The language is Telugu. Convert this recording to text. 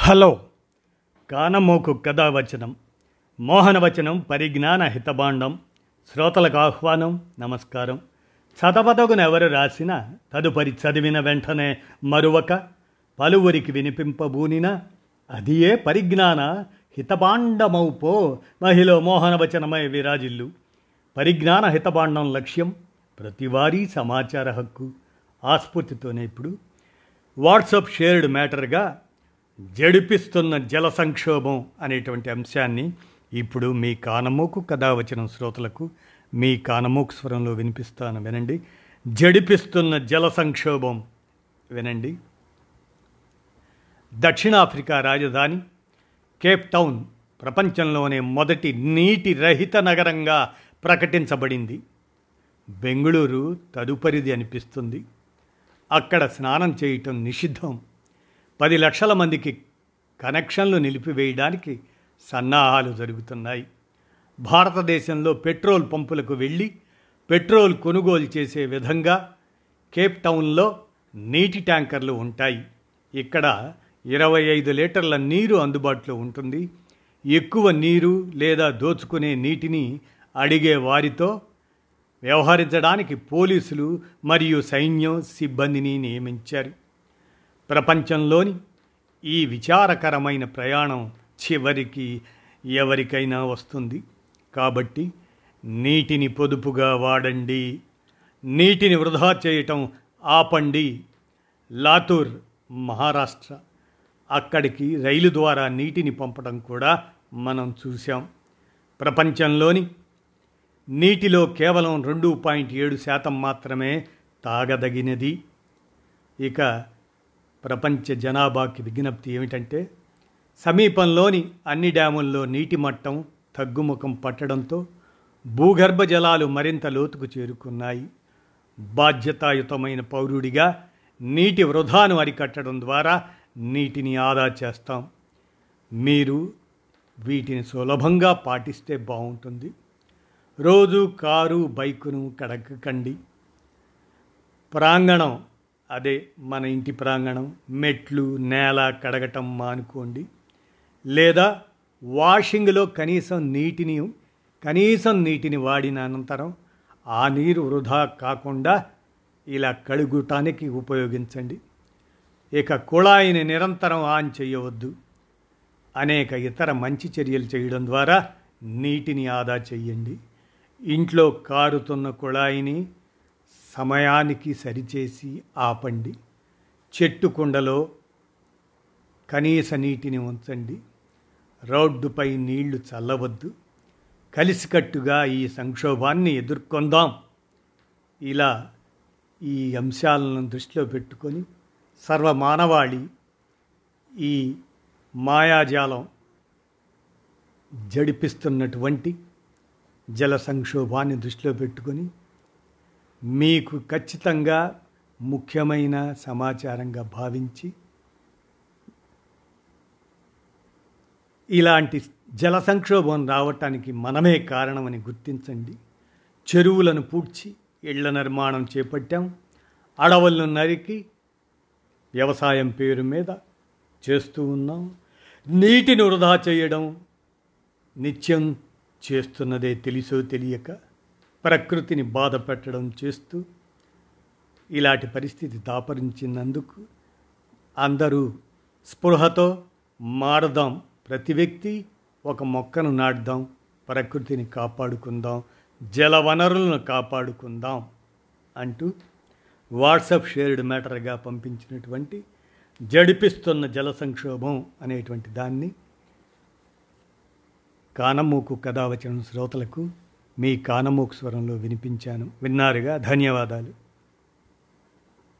హలో కానమోకు కథావచనం మోహనవచనం పరిజ్ఞాన హితబాండం శ్రోతలకు ఆహ్వానం నమస్కారం చదవదగున ఎవరు రాసిన తదుపరి చదివిన వెంటనే మరువక పలువురికి వినిపింపబూనిన అదియే పరిజ్ఞాన హితబాండమౌపో మహిళ మోహనవచనమై విరాజిల్లు పరిజ్ఞాన హితబాండం లక్ష్యం ప్రతివారీ సమాచార హక్కు ఆస్ఫూర్తితోనే ఇప్పుడు వాట్సాప్ షేర్డ్ మ్యాటర్గా జడిపిస్తున్న జల సంక్షోభం అనేటువంటి అంశాన్ని ఇప్పుడు మీ కానమోకు కథ వచ్చిన శ్రోతలకు మీ కానమోకు స్వరంలో వినిపిస్తాను వినండి జడిపిస్తున్న జల సంక్షోభం వినండి దక్షిణాఫ్రికా రాజధాని కేప్ టౌన్ ప్రపంచంలోనే మొదటి నీటి రహిత నగరంగా ప్రకటించబడింది బెంగుళూరు తదుపరిది అనిపిస్తుంది అక్కడ స్నానం చేయటం నిషిద్ధం పది లక్షల మందికి కనెక్షన్లు నిలిపివేయడానికి సన్నాహాలు జరుగుతున్నాయి భారతదేశంలో పెట్రోల్ పంపులకు వెళ్ళి పెట్రోల్ కొనుగోలు చేసే విధంగా కేప్ టౌన్లో నీటి ట్యాంకర్లు ఉంటాయి ఇక్కడ ఇరవై ఐదు లీటర్ల నీరు అందుబాటులో ఉంటుంది ఎక్కువ నీరు లేదా దోచుకునే నీటిని అడిగే వారితో వ్యవహరించడానికి పోలీసులు మరియు సైన్యం సిబ్బందిని నియమించారు ప్రపంచంలోని ఈ విచారకరమైన ప్రయాణం చివరికి ఎవరికైనా వస్తుంది కాబట్టి నీటిని పొదుపుగా వాడండి నీటిని వృధా చేయటం ఆపండి లాతూర్ మహారాష్ట్ర అక్కడికి రైలు ద్వారా నీటిని పంపడం కూడా మనం చూసాం ప్రపంచంలోని నీటిలో కేవలం రెండు పాయింట్ ఏడు శాతం మాత్రమే తాగదగినది ఇక ప్రపంచ జనాభాకి విజ్ఞప్తి ఏమిటంటే సమీపంలోని అన్ని డ్యాముల్లో నీటి మట్టం తగ్గుముఖం పట్టడంతో భూగర్భ జలాలు మరింత లోతుకు చేరుకున్నాయి బాధ్యతాయుతమైన పౌరుడిగా నీటి వృధాను అరికట్టడం ద్వారా నీటిని ఆదా చేస్తాం మీరు వీటిని సులభంగా పాటిస్తే బాగుంటుంది రోజు కారు బైకును కడగకండి ప్రాంగణం అదే మన ఇంటి ప్రాంగణం మెట్లు నేల కడగటం మానుకోండి లేదా వాషింగ్లో కనీసం నీటిని కనీసం నీటిని వాడిన అనంతరం ఆ నీరు వృధా కాకుండా ఇలా కడుగుటానికి ఉపయోగించండి ఇక కుళాయిని నిరంతరం ఆన్ చేయవద్దు అనేక ఇతర మంచి చర్యలు చేయడం ద్వారా నీటిని ఆదా చేయండి ఇంట్లో కారుతున్న కుళాయిని సమయానికి సరిచేసి ఆపండి చెట్టు కుండలో కనీస నీటిని ఉంచండి రోడ్డుపై నీళ్లు చల్లవద్దు కలిసికట్టుగా ఈ సంక్షోభాన్ని ఎదుర్కొందాం ఇలా ఈ అంశాలను దృష్టిలో పెట్టుకొని సర్వమానవాళి ఈ మాయాజాలం జడిపిస్తున్నటువంటి జల సంక్షోభాన్ని దృష్టిలో పెట్టుకొని మీకు ఖచ్చితంగా ముఖ్యమైన సమాచారంగా భావించి ఇలాంటి జల సంక్షోభం రావటానికి మనమే కారణమని గుర్తించండి చెరువులను పూడ్చి ఇళ్ల నిర్మాణం చేపట్టాం అడవులను నరికి వ్యవసాయం పేరు మీద చేస్తూ ఉన్నాం నీటిని వృధా చేయడం నిత్యం చేస్తున్నదే తెలుసో తెలియక ప్రకృతిని బాధ పెట్టడం చేస్తూ ఇలాంటి పరిస్థితి దాపరించినందుకు అందరూ స్పృహతో మారదాం ప్రతి వ్యక్తి ఒక మొక్కను నాటుదాం ప్రకృతిని కాపాడుకుందాం జల వనరులను కాపాడుకుందాం అంటూ వాట్సాప్ షేర్డ్ మ్యాటర్గా పంపించినటువంటి జడిపిస్తున్న జల సంక్షోభం అనేటువంటి దాన్ని కానమూకు కథ వచ్చిన శ్రోతలకు మీ కానమూకు స్వరంలో వినిపించాను విన్నారుగా ధన్యవాదాలు